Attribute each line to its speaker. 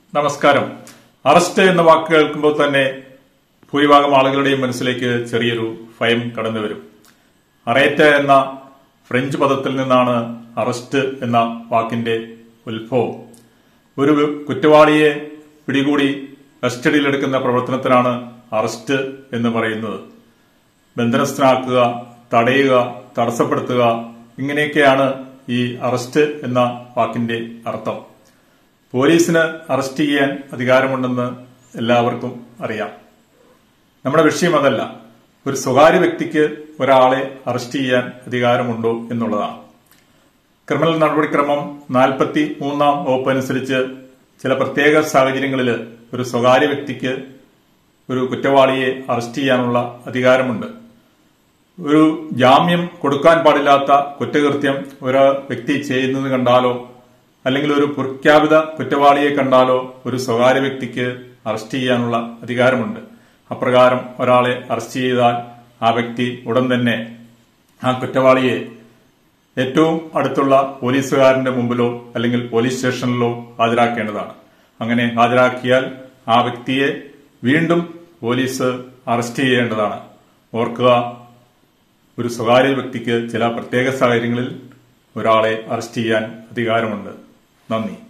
Speaker 1: നമസ്കാരം അറസ്റ്റ് എന്ന വാക്ക് കേൾക്കുമ്പോൾ തന്നെ ഭൂരിഭാഗം ആളുകളുടെയും മനസ്സിലേക്ക് ചെറിയൊരു ഭയം കടന്നു വരും അറേറ്റ എന്ന ഫ്രഞ്ച് പദത്തിൽ നിന്നാണ് അറസ്റ്റ് എന്ന വാക്കിന്റെ ഉത്ഭവം ഒരു കുറ്റവാളിയെ പിടികൂടി കസ്റ്റഡിയിലെടുക്കുന്ന പ്രവർത്തനത്തിനാണ് അറസ്റ്റ് എന്ന് പറയുന്നത് ബന്ധനസ്ഥനാക്കുക തടയുക തടസ്സപ്പെടുത്തുക ഇങ്ങനെയൊക്കെയാണ് ഈ അറസ്റ്റ് എന്ന വാക്കിന്റെ അർത്ഥം പോലീസിന് അറസ്റ്റ് ചെയ്യാൻ അധികാരമുണ്ടെന്ന് എല്ലാവർക്കും അറിയാം നമ്മുടെ വിഷയം അതല്ല ഒരു സ്വകാര്യ വ്യക്തിക്ക് ഒരാളെ അറസ്റ്റ് ചെയ്യാൻ അധികാരമുണ്ടോ എന്നുള്ളതാണ് ക്രിമിനൽ നടപടിക്രമം നാൽപ്പത്തി മൂന്നാം വകുപ്പ് അനുസരിച്ച് ചില പ്രത്യേക സാഹചര്യങ്ങളിൽ ഒരു സ്വകാര്യ വ്യക്തിക്ക് ഒരു കുറ്റവാളിയെ അറസ്റ്റ് ചെയ്യാനുള്ള അധികാരമുണ്ട് ഒരു ജാമ്യം കൊടുക്കാൻ പാടില്ലാത്ത കുറ്റകൃത്യം ഒരു വ്യക്തി ചെയ്യുന്നത് കണ്ടാലോ അല്ലെങ്കിൽ ഒരു പ്രഖ്യാപിത കുറ്റവാളിയെ കണ്ടാലോ ഒരു സ്വകാര്യ വ്യക്തിക്ക് അറസ്റ്റ് ചെയ്യാനുള്ള അധികാരമുണ്ട് അപ്രകാരം ഒരാളെ അറസ്റ്റ് ചെയ്താൽ ആ വ്യക്തി ഉടൻ തന്നെ ആ കുറ്റവാളിയെ ഏറ്റവും അടുത്തുള്ള പോലീസുകാരന്റെ മുമ്പിലോ അല്ലെങ്കിൽ പോലീസ് സ്റ്റേഷനിലോ ഹാജരാക്കേണ്ടതാണ് അങ്ങനെ ഹാജരാക്കിയാൽ ആ വ്യക്തിയെ വീണ്ടും പോലീസ് അറസ്റ്റ് ചെയ്യേണ്ടതാണ് ഓർക്കുക ഒരു സ്വകാര്യ വ്യക്തിക്ക് ചില പ്രത്യേക സാഹചര്യങ്ങളിൽ ഒരാളെ അറസ്റ്റ് ചെയ്യാൻ അധികാരമുണ്ട് നന്ദി